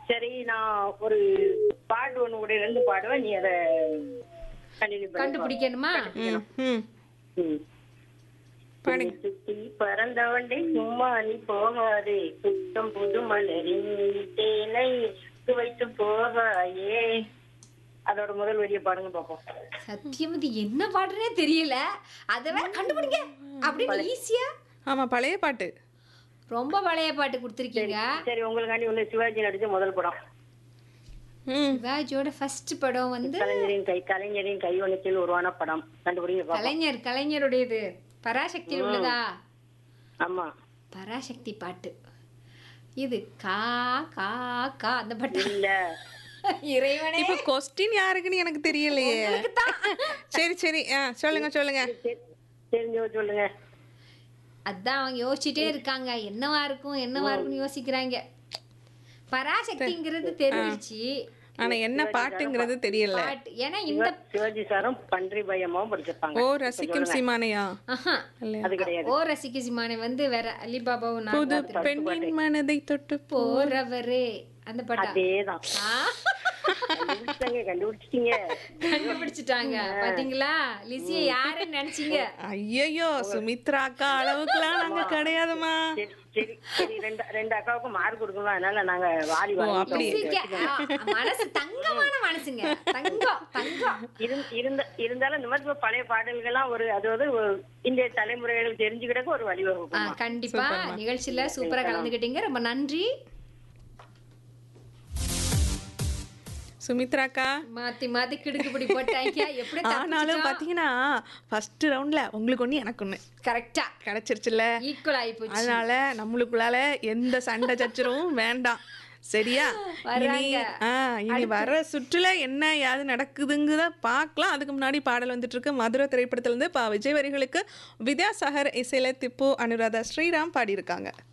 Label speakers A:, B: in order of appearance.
A: சரி நான் ஒரு பாட்டு ஒண்ணு கூட ரெண்டு பாடுவேன் நீ அதை கண்டினியூ பண்ணி
B: கண்டுபிடிக்கணுமா
C: ம் ம்
A: ம்.
C: பாடுங்க
A: சுத்தி பறந்தவண்டே சும்மா நீ போகாதே புத்தம் புது மலரின் தேனை துவைத்து போகாயே அதோட முதல் வரியை பாடுங்க பாப்போம்
B: சத்தியமதி என்ன பாடுறே தெரியல அத வேற கண்டுபிடிங்க அப்படின்னு ஈஸியா
C: ஆமா பழைய பாட்டு
B: ரொம்ப பழைய பாட்டு கொடுத்துருக்கீங்க
A: சரி உங்களுக்காண்டி ஒண்ணு சிவாஜி நடிச்ச முதல் படம்
C: ம்
B: சிவாஜியோட ஃபர்ஸ்ட் படம் வந்து
A: கலைஞரின் கை கலைஞரின் கைவண்ணத்தில் உருவான படம் கண்டுபிடிங்க பாப்போம்
B: கலைஞர் கலைஞருடையது பராசக்தி உள்ளதா
A: ஆமா
B: பராசக்தி பாட்டு இது கா கா கா அந்த பாட்டு
A: இல்ல
B: இறைவனே
C: இப்போ கொஸ்டின் யாருக்குன்னு எனக்கு தெரியலையே சரி சரி ஆ சொல்லுங்க சொல்லுங்க
A: சரி- தெரிஞ்சவ சொல்லுங்க
B: அதான் அவங்க யோசிச்சுட்டே இருக்காங்க என்னவா இருக்கும் என்னவா இருக்கும்னு யோசிக்கிறாங்க பராசக்திங்கிறது தெரிஞ்சிச்சு
C: ஆனா என்ன பாட்டுங்கிறது தெரியல
B: பாட்டு ஏன்னா இந்த
A: சிவாஜி சாரும் பன்றி பயமாவும் படிச்சிருப்பாங்க
C: ஓ ரசிக்கும் சீமானையா
B: ஆஹா
C: இல்லையா
A: அது கிடையாது
B: ஓ ரசிக்க சிமானே வந்து வேற அலிபாபாவும் நான்
C: புது
B: பார்த்திருக்கேன்.
C: பெண்ணின் மனதை தொட்டு
B: போறவரே அந்த பாட்டா
A: அதேதான்
B: ஆ,
A: கண்டுபிடிச்சிட்டாங்க கண்டுபிடிச்சிட்டீங்க
B: கண்டுபிடிச்சிட்டாங்க பாத்தீங்களா லிசிய யாருன்னு நினைச்சீங்க
C: ஐயோ சுமித்ரா அக்கா அளவுக்குலாம் நாங்க கிடையாதுமா
A: சரி சரி சரி ரெண்டு ரெண்டு அக்காவுக்கும் மார்க் கொடுக்கலாம் அதனால நாங்க வாரி
C: ஓ,
A: வாரி
C: அப்படி.
B: லிசிக்கு, ஆ, மனசு தங்கமான மனசுங்க தங்கம் தங்கம்
A: இருந்த இருந்த இருந்தாலும் இந்த மாதிரி பழைய பாடல்கள்லாம் ஒரு அதாவது ஒரு இந்திய தலைமுறைகளுக்கு தெரிஞ்சுக்கிடக்கு ஒரு
B: ஆ,
A: வழிவகுக்கும்
B: கண்டிப்பா நிகழ்ச்சியில சூப்பரா கலந்துக்கிட்டீங்க ரொம்ப நன்றி
C: சுமித்ரா அக்கா
B: மாத்தி மாத்தி கிடுக்குப்பிடி போட்டாங்க எப்படி
C: ஆனாலும் பாத்தீங்கன்னா ஃபர்ஸ்ட் ரவுண்ட்ல உங்களுக்கு ஒண்ணு எனக்கு ஒண்ணு
B: கரெக்டா
C: கிடைச்சிருச்சுல்ல
B: ஈக்குவல் ஆகி போச்சு
C: அதனால நம்மளுக்குள்ளால எந்த சண்டை சச்சரவும் வேண்டாம் சரியா இனி
B: வர்றாங்க.
C: ஆ இனி வர சுற்றுல என்ன யாது நடக்குதுங்கிறத பார்க்கலாம் அதுக்கு முன்னாடி பாடல் வந்துட்டு இருக்கு மதுரை திரைப்படத்துல இருந்து பா விஜய் வரிகளுக்கு வித்யாசாகர் இசையில திப்பு அனுராதா ஸ்ரீராம் பாடியிருக்காங்க